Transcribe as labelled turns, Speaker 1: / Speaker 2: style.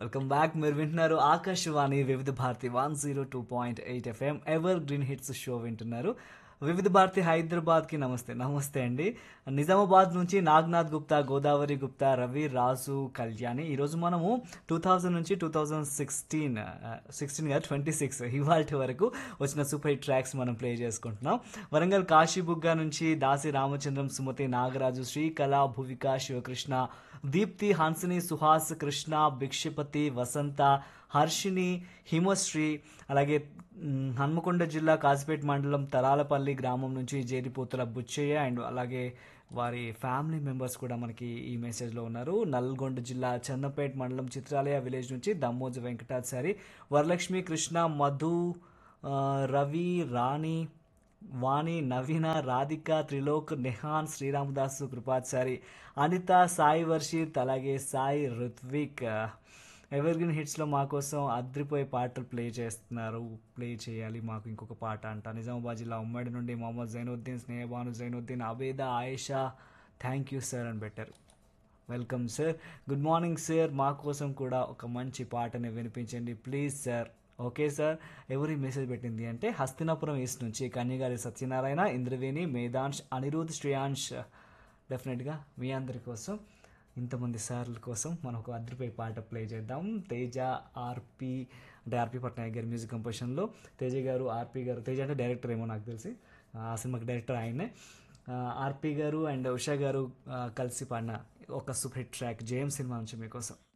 Speaker 1: welcome back మీరు వింటున్నారు Akashvani Vividh Bharati one zero two point eight FM evergreen hits show వింటున్నారు వివిధ భారతి హైదరాబాద్కి నమస్తే నమస్తే అండి నిజామాబాద్ నుంచి నాగ్నాథ్ గుప్తా గోదావరి గుప్తా రవి రాజు కళ్యాణి ఈరోజు మనము టూ థౌజండ్ నుంచి టూ థౌజండ్ సిక్స్టీన్ సిక్స్టీన్ కాదు ట్వంటీ సిక్స్ ఇవాళ వరకు వచ్చిన సూపర్ హిట్ ట్రాక్స్ మనం ప్లే చేసుకుంటున్నాం వరంగల్ కాశీబుగ్గ నుంచి దాసి రామచంద్రం సుమతి నాగరాజు శ్రీకళ భువిక శివకృష్ణ దీప్తి హన్సిని సుహాస్ కృష్ణ భిక్షపతి వసంత హర్షిని హిమశ్రీ అలాగే మ్, హన్మకొండ జిల్లా కాసిపేట మండలం తరాలపల్లి గ్రామం నుంచి జేరిపోతుల బుచ్చయ్య అండ్ అలాగే వారి ఫ్యామిలీ మెంబర్స్ కూడా మనకి ఈ మెసేజ్లో ఉన్నారు నల్గొండ జిల్లా చందంపేట మండలం చిత్రాలయ విలేజ్ నుంచి దమ్మోజు వెంకటాచారి వరలక్ష్మి కృష్ణ మధు ఆ, రవి రాణి వాణి నవీన రాధిక త్రిలోక్ నెహాన్ శ్రీరామదాసు కృపాచారి అనిత సాయి వర్షిత్ అలాగే సాయి రుత్విక్ ఎవర్ గ్రీన్ హిట్స్లో మా కోసం అద్రిపోయే పాటలు ప్లే చేస్తున్నారు ప్లే చేయాలి మాకు ఇంకొక పాట అంట నిజామాబాద్ జిల్లా ఉమ్మడి నుండి Mohammed Zainuddin Snehabanu Zainuddin Abeda Ayesha thank you sir అని పెట్టారు welcome sir good morning sir మా కోసం కూడా ఒక మంచి పాటని వినిపించండి ప్లీజ్ సార్ ఓకే సార్ ఎవరి మెసేజ్ పెట్టింది అంటే హస్తినాపురం ఈస్ట్ నుంచి కన్యగారి సత్యనారాయణ ఇంద్రవేణి మేధాంష్ అనిరుద్ శ్రేయాంష్ డెఫినెట్గా మీ అందరి కోసం ఇంతమంది సార్ల కోసం మనం ఒక అద్దరిపోయి పాట ప్లే చేద్దాం తేజ ఆర్పి అంటే ఆర్పి పట్నాయక్ గారి మ్యూజిక్ కంపోజిషన్లో తేజ గారు ఆర్పి గారు తేజ అంటే డైరెక్టర్ ఏమో నాకు తెలిసి ఆ సినిమాకి డైరెక్టర్ ఆయనే ఆ, ఆర్పి గారు అండ్ ఉషా గారు ఆ, కలిసి పాడిన ఒక సూపర్ హిట్ ట్రాక్ జేఎం సినిమా నుంచి మీకోసం